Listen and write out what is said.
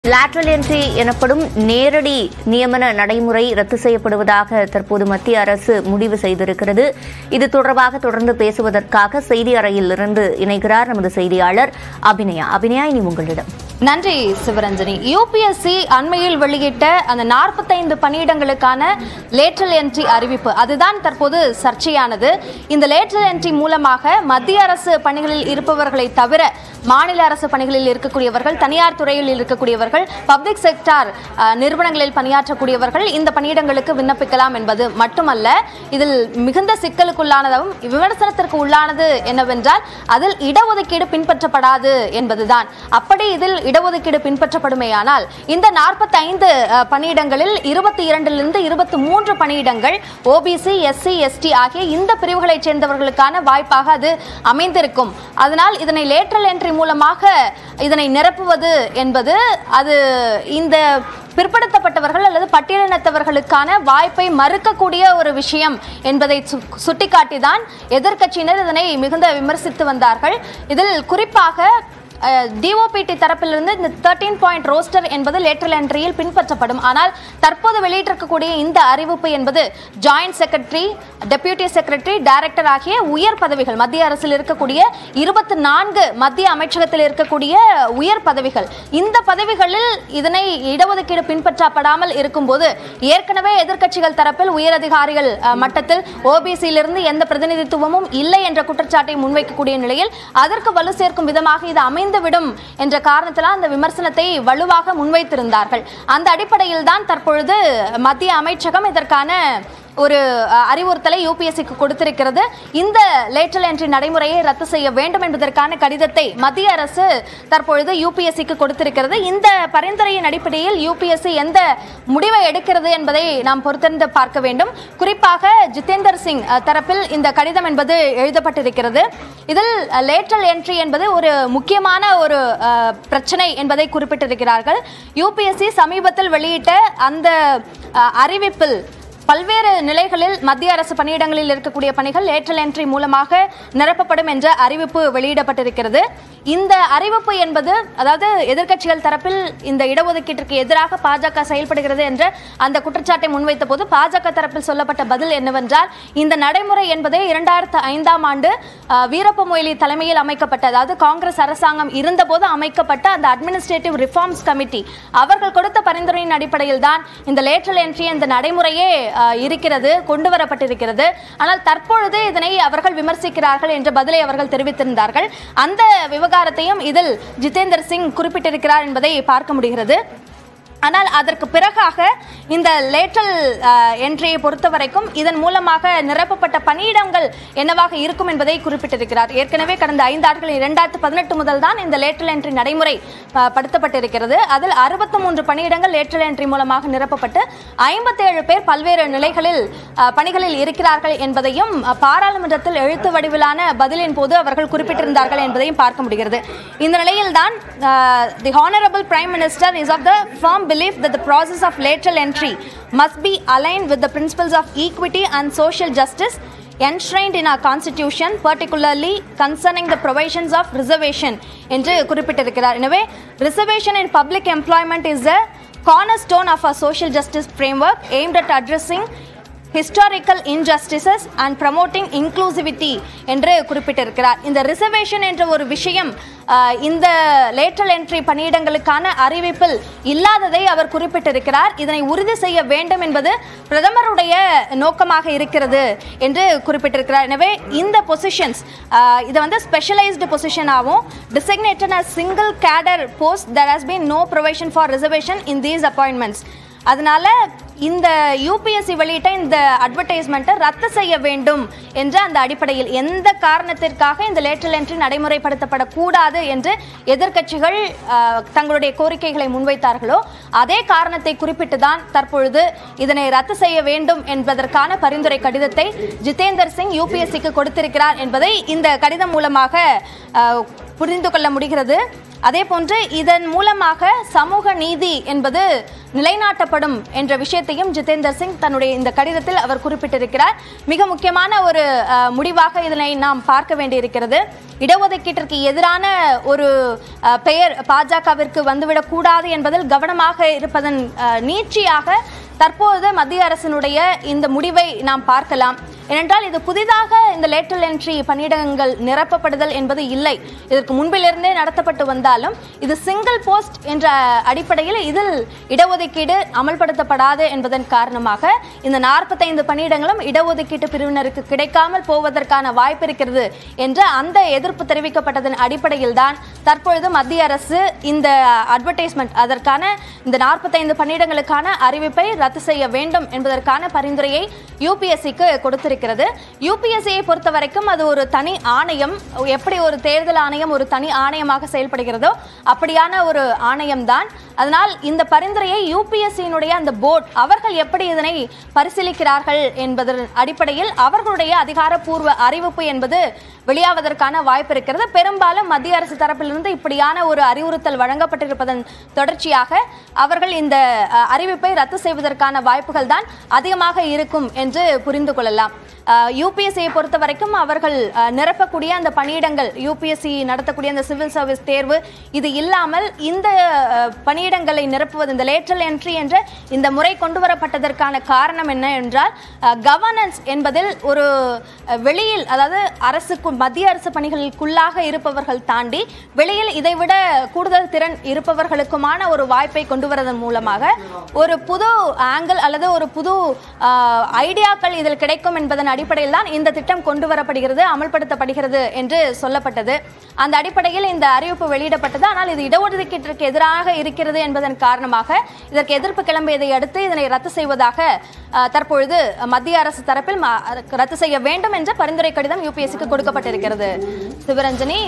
lateral entry எனப்படும் நேரடி நியமன நடைமுறை ரத்து செய்யப்படுவதாக தற்போது மத்திய அரசு முடிவு செய்திருக்கிறது இது தொடர்பாக தொடர்ந்து பேசுவதற்காக செய்தி அறையில் இருந்து இணைகிறார் நமது செய்தியாளர் அபிநயா அபிநயா இனி உங்களிடம் நன்றி சிவரஞ்சனி யூபிஎஸ்சி அண்மையில் வெளியிட்ட அந்த நாற்பத்தைந்து பணியிடங்களுக்கான லேட்ரல் என்ட்ரி அறிவிப்பு அதுதான் தற்போது சர்ச்சையானது இந்த லேட்ரல் என்ட்ரி மூலமாக மத்திய அரசு பணிகளில் இருப்பவர்களை தவிர மாநில அரசு பணிகளில் இருக்கக்கூடியவர்கள் தனியார் துறையில் இருக்கக்கூடியவர்கள் பப்ளிக் செக்டார் நிறுவனங்களில் பணியாற்றக்கூடியவர்கள் இந்த பணியிடங்களுக்கு விண்ணப்பிக்கலாம் என்பது மட்டுமல்ல இதில் மிகுந்த சிக்கலுக்குள்ளானதும் விமர்சனத்திற்கு உள்ளானது என்னவென்றால் அதில் இடஒதுக்கீடு பின்பற்றப்படாது என்பதுதான் அப்படி இதில் இடஒதுக்கீடு பின்பற்றப்படுமேயானால் இந்த நாற்பத்தைந்து பணியிடங்களில் இருபத்தி இரண்டிலிருந்து இருபத்தி மூன்று பணியிடங்கள் ஓபிசி எஸ்சி எஸ்டி ஆகிய இந்த பிரிவுகளைச் சேர்ந்தவர்களுக்கான வாய்ப்பாக அது அமைந்திருக்கும் அதனால் இதனை லேட்ரல் என்ட்ரி மூலமாக இதனை நிரப்புவது என்பது அது இந்த பிற்படுத்தப்பட்டவர்கள் அல்லது பட்டியலினத்தவர்களுக்கான வாய்ப்பை மறுக்கக்கூடிய ஒரு விஷயம் என்பதை சு- சுட்டிக்காட்டிதான் எதிர்க்கட்சியினர் இதனை மிகுந்த விமர்சித்து வந்தார்கள் இதில் குறிப்பாக டிஓபிடி தரப்பிலிருந்து இந்த தேர்ட்டீன் பாயிண்ட் ரோஸ்டர் என்பது லேட்டரல் என்ட்ரியில் பின்பற்றப்படும் ஆனால் தற்போது வெளியிட்டிருக்கக்கூடிய இந்த அறிவிப்பு என்பது joint secretary deputy secretary director ஆகிய உயர் பதவிகள் மத்திய அரசில் இருக்கக்கூடிய இருபத்தி நான்கு மத்திய அமைச்சகத்தில் இருக்கக்கூடிய உயர் பதவிகள் இந்த பதவிகளில் இதனை இடஒதுக்கீடு பின்பற்றப்படாமல் இருக்கும்போது ஏற்கனவே எதிர்க்கட்சிகள் தரப்பில் உயர் அதிகாரிகள் அஹ், மட்டத்தில் ஓபிசியிலிருந்து எந்த பிரதிநிதித்துவமும் இல்லை என்ற குற்றச்சாட்டை முன்வைக்கக்கூடிய நிலையில் அதற்கு வலு சேர்க்கும் விதமாக இது அமைந்துவிடும் என்ற காரணத்தினால் அந்த விமர்சனத்தை வலுவாக முன்வைத்திருந்தார்கள் அந்த அடிப்படையில் தான் தற்பொழுது மத்திய அமைச்சகம் இதற்கான ஒரு அஹ், அறிவுறுத்தலை யூபிஎஸ்சிக்கு கொடுத்திருக்கிறது இந்த லேட்டரல் என்ட்ரி நடைமுறையை ரத்து செய்ய வேண்டும் என்பதற்கான கடிதத்தை மத்திய அரசு தற்பொழுது யூபிஎஸ்சிக்கு கொடுத்திருக்கிறது இந்த பரிந்துரையின் அடிப்படையில் யூபிஎஸ்சி எந்த முடிவை எடுக்கிறது என்பதை நாம் பொறுத்திருந்து பார்க்க வேண்டும் குறிப்பாக ஜிதேந்தர் சிங் அஹ், தரப்பில் இந்த கடிதம் என்பது எழுதப்பட்டிருக்கிறது இதில் லேட்டரல் என்ட்ரி என்பது ஒரு முக்கியமான ஒரு அஹ், பிரச்சனை என்பதை குறிப்பிட்டிருக்கிறார்கள் யூபிஎஸ்சி சமீபத்தில் வெளியிட்ட அந்த அஹ், அறிவிப்பில் பல்வேறு நிலைகளில் மத்திய அரசு பணியிடங்களில் இருக்கக்கூடிய பணிகள் லேட்டரல் என்ட்ரி மூலமாக நிரப்பப்படும் என்ற அறிவிப்பு வெளியிடப்பட்டிருக்கிறது இந்த அறிவிப்பு என்பது அதாவது எதிர்க்கட்சிகள் தரப்பில் இந்த இடஒதுக்கீட்டிற்கு எதிராக பாஜக செயல்படுகிறது என்ற அந்த குற்றச்சாட்டை முன்வைத்த போது பாஜக தரப்பில் சொல்லப்பட்ட பதில் என்னவென்றால் இந்த நடைமுறை என்பதே இரண்டாயிரத்து ஐந்தாம் ஆண்டு அஹ், வீரப்ப மொய்லி தலைமையில் அமைக்கப்பட்ட அதாவது காங்கிரஸ் அரசாங்கம் இருந்தபோது அமைக்கப்பட்ட அந்த அட்மினிஸ்ட்ரேட்டிவ் ரிஃபார்ம்ஸ் கமிட்டி அவர்கள் கொடுத்த பரிந்துரையின் அடிப்படையில் தான் இந்த லேட்டரல் என்ட்ரி இந்த நடைமுறையே அஹ், இருக்கிறது கொண்டு வரப்பட்டிருக்கிறது ஆனால் தற்பொழுது இதனை அவர்கள் விமர்சிக்கிறார்கள் என்ற பதிலை அவர்கள் தெரிவித்திருந்தார்கள் அந்த விவகாரத்தையும் இதில் ஜிதேந்தர் சிங் குறிப்பிட்டிருக்கிறார் என்பதை பார்க்க முடிகிறது ஆனால் அதற்கு பிறகாக இந்த லேட்டரல் என்ட்ரியை பொறுத்த வரைக்கும் இதன் மூலமாக நிரப்பப்பட்ட பணியிடங்கள் என்னவாக இருக்கும் என்பதை குறிப்பிட்டிருக்கிறார் ஏற்கனவே கடந்த ஐந்து ஆண்டுகள் இரண்டாயிரத்து பதினெட்டு முதல் தான் இந்த லேட்டரல் என்ட்ரி நடைமுறை அஹ், படுத்தப்பட்டிருக்கிறது அதில் அறுபத்தி மூன்று பணியிடங்கள் லேட்டரல் என்ட்ரி மூலமாக நிரப்பப்பட்டு ஐம்பத்தேழு பேர் பல்வேறு நிலைகளில் அஹ், பணிகளில் இருக்கிறார்கள் என்பதையும் அஹ், பாராளுமன்றத்தில் எழுத்து வடிவிலான பதிலின் போது அவர்கள் குறிப்பிட்டிருந்தார்கள் என்பதையும் பார்க்க முடிகிறது இந்த நிலையில் தான் the honourable prime minister is of the firm belief that the process of lateral entry must be aligned with the principles of equity and social justice enshrined in our constitution particularly concerning the provisions of reservation என்று குறிப்பிட்டிருக்கிறார் எனவே reservation in public employment is a cornerstone of our social justice framework aimed at addressing historical injustices and promoting inclusivity என்று குறிப்பிட்டிருக்கிறார் இந்த reservation என்ற ஒரு விஷயம் ஆஹ், இந்த லேட்டரல் என்ட்ரி பணியிடங்களுக்கான அறிவிப்பில் இல்லாததை அவர் குறிப்பிட்டிருக்கிறார் இதனை உறுதி செய்ய வேண்டும் என்பது பிரதமருடைய நோக்கமாக இருக்கிறது என்று குறிப்பிட்டிருக்கிறார் எனவே இந்த பொசிஷன்ஸ் இதை வந்து ஸ்பெஷலைஸ்டு பொசிஷனாகவும் designated as single cadre post there has been no provision for reservation in these appointments அதனால இந்த யூபிஎஸ்சி வெளியிட்ட இந்த அட்வர்டைஸ்மெண்ட்டை ரத்து செய்ய வேண்டும் என்ற அந்த அடிப்படையில் எந்த காரணத்திற்காக இந்த லேட்டரல் என்ட்ரி நடைமுறைப்படுத்தப்படக்கூடாது என்று எதிர்க்கட்சிகள் ஆஹ், தங்களுடைய கோரிக்கைகளை முன்வைத்தார்களோ அதே காரணத்தை குறிப்பிட்டு தான் தற்பொழுது இதனை ரத்து செய்ய வேண்டும் என்பதற்கான பரிந்துரை கடிதத்தை ஜிதேந்தர் சிங் யூபிஎஸ்சிக்கு கொடுத்திருக்கிறார் என்பதை இந்த கடிதம் மூலமாக ஆஹ், புரிந்து கொள்ள முடிகிறது அதே போன்று இதன் மூலமாக சமூக நீதி என்பது நிலைநாட்டப்படும் என்ற விஷயத்தையும் ஜிதேந்தர் சிங் தன்னுடைய இந்த கடிதத்தில் அவர் குறிப்பிட்டிருக்கிறார் மிக முக்கியமான ஒரு அஹ், முடிவாக இதனை நாம் பார்க்க வேண்டியிருக்கிறது இடஒதுக்கீட்டிற்கு எதிரான ஒரு அஹ், பெயர் பாஜகவிற்கு வந்துவிடக் கூடாது என்பதில் கவனமாக இருப்பதன் அஹ், நீட்சியாக தற்போது மத்திய அரசினுடைய இந்த முடிவை நாம் பார்க்கலாம் ஏனென்றால் இது புதிதாக இந்த லேட்டரல் என்ட்ரி பணியிடங்கள் நிரப்பப்படுதல் என்பது இல்லை இதற்கு முன்பிலிருந்தே நடத்தப்பட்டு வந்தாலும் இது சிங்கிள் போஸ்ட் என்ற அடிப்படையில் இதில் இடஒதுக்கீடு அமல்படுத்தப்படாது என்பதன் காரணமாக இந்த நாற்பத்தைந்து பணியிடங்களும் இடஒதுக்கீட்டு பிரிவினருக்கு கிடைக்காமல் போவதற்கான வாய்ப்பு இருக்கிறது என்ற அந்த எதிர்ப்பு தெரிவிக்கப்பட்டதன் அடிப்படையில் தான் தற்பொழுது மத்திய அரசு இந்த அட்வர்டைஸ்மெண்ட் அதற்கான இந்த நாற்பத்தைந்து பணியிடங்களுக்கான அறிவிப்பை ரத்து செய்ய வேண்டும் என்பதற்கான பரிந்துரையை யூபிஎஸ்சிக்கு கொடுத்திருக்கிறது யூபிஎஸ்சியை பொறுத்த வரைக்கும் அது ஒரு தனி ஆணையம் எப்படி ஒரு தேர்தல் ஆணையம் ஒரு தனி ஆணையமாக செயல்படுகிறதோ அப்படியான ஒரு ஆணையம் தான் அதனால் இந்த பரிந்துரையை யூபிஎஸ்சியினுடைய அந்த போர்ட் அவர்கள் எப்படி இதனை பரிசீலிக்கிறார்கள் என்பதன் அடிப்படையில் அவர்களுடைய அதிகாரப்பூர்வ அறிவிப்பு என்பது வெளியாவதற்கான வாய்ப்பு இருக்கிறது பெரும்பாலும் மத்திய அரசு தரப்பிலிருந்து இப்படியான ஒரு அறிவுறுத்தல் வழங்கப்பட்டிருப்பதன் தொடர்ச்சியாக அவர்கள் இந்த அஹ், அறிவிப்பை ரத்து செய்வதற்கான வாய்ப்புகள் தான் அதிகமாக இருக்கும் என்று புரிந்து கொள்ளலாம் யூபிஎஸ்சியை பொறுத்த வரைக்கும் அவர்கள் அஹ், நிரப்பக்கூடிய அந்த பணியிடங்கள் யூபிஎஸ்சி நடத்தக்கூடிய அந்த சிவில் சர்வீஸ் தேர்வு இது இல்லாமல் இந்த அஹ், பணியிடங்களை நிரப்புவது இந்த லேட்ரல் என்ட்ரி என்ற இந்த முறை கொண்டு வரப்பட்டதற்கான காரணம் என்ன என்றால் கவர்னன்ஸ் என்பதில் ஒரு அஹ், வெளியில் அதாவது அரசுக்கு மத்திய அரசு பணிகளுக்குள்ளாக இருப்பவர்கள் தாண்டி வெளியில் இதைவிட கூடுதல் திறன் இருப்பவர்களுக்குமான ஒரு வாய்ப்பை கொண்டு வரதன் மூலமாக ஒரு புது ஆங்கிள் அல்லது ஒரு புது ஆஹ், ஐடியாக்கள் இதில் கிடைக்கும் என்பதன் அடிப்படையில் தான் இந்த திட்டம் கொண்டு வரப்படுகிறது அமல்படுத்தப்படுகிறது என்று சொல்லப்பட்டது அந்த அடிப்படையில் இந்த அறிவிப்பு வெளியிடப்பட்டது ஆனால் இது இடஒதுக்கீட்டிற்கு எதிராக இருக்கிறது என்பதன் காரணமாக இதற்கு எதிர்ப்பு கிளம்பியதை அடுத்து இதனை ரத்து செய்வதாக ஆஹ், தற்பொழுது மத்திய அரசு தரப்பில் ம- ரத்து செய்ய வேண்டும் என்ற பரிந்துரை கடிதம் யூபிஎஸ்சிக்கு கொடுக்கப்பட்டிருக்கிறது சிவரஞ்சனி